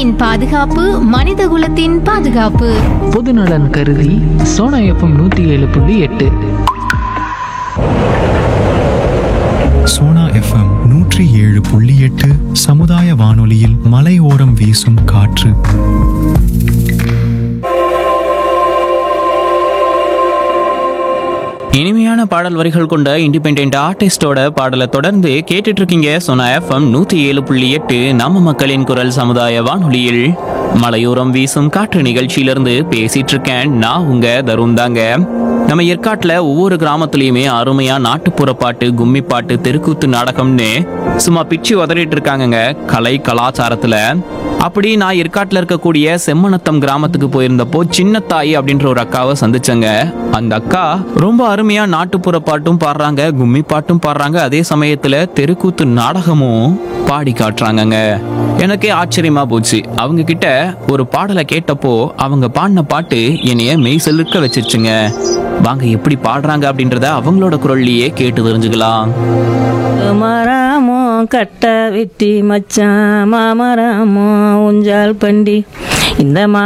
நாட்டின் பாதுகாப்பு மனிதகுலத்தின் பாதுகாப்பு பொதுநலன் கருதி சோனா எஃப்எம் நூற்றி ஏழு புள்ளி எட்டு சோனா எஃப்எம் நூற்றி ஏழு புள்ளி எட்டு சமுதாய வானொலியில் மலையோரம் வீசும் காற்று இனிமையான பாடல் வரிகள் கொண்ட இண்டிபெண்ட் ஆர்டிஸ்டோட பாடலை தொடர்ந்து கேட்டுட்டு இருக்கீங்க சொன்ன எஃப்எம் நூத்தி ஏழு புள்ளி எட்டு நம்ம மக்களின் குரல் சமுதாய வானொலியில் மலையோரம் வீசும் காற்று நிகழ்ச்சியிலிருந்து பேசிட்டு இருக்கேன் நான் உங்க தருண் தாங்க நம்ம ஏற்காட்டுல ஒவ்வொரு கிராமத்துலயுமே அருமையா நாட்டுப்புற பாட்டு கும்மி பாட்டு தெருக்கூத்து நாடகம்னு சும்மா பிச்சு உதறிட்டு இருக்காங்கங்க கலை கலாச்சாரத்துல அப்படி நான் ஏற்காட்டுல இருக்கக்கூடிய செம்மனத்தம் கிராமத்துக்கு போயிருந்தப்போ சின்னத்தாயி அப்படின்ற ஒரு அக்காவை சந்திச்சங்க அந்த அக்கா ரொம்ப அருமையா நாட்டுப்புற பாட்டும் பாடுறாங்க கும்மி பாட்டும் பாடுறாங்க அதே சமயத்துல தெருக்கூத்து நாடகமும் பாடி காட்டுறாங்கங்க எனக்கே ஆச்சரியமா போச்சு அவங்க கிட்ட ஒரு பாடலை கேட்டப்போ அவங்க பாடின பாட்டு என்னைய மெய் செலுக்க வச்சிருச்சுங்க வாங்க எப்படி பாடுறாங்க அப்படின்றத அவங்களோட குரல்லையே கேட்டு தெரிஞ்சுக்கலாம் மரமோ கட்ட வெட்டி மச்சான் மாமரமோ ஊஞ்சால் பண்டி இந்த மா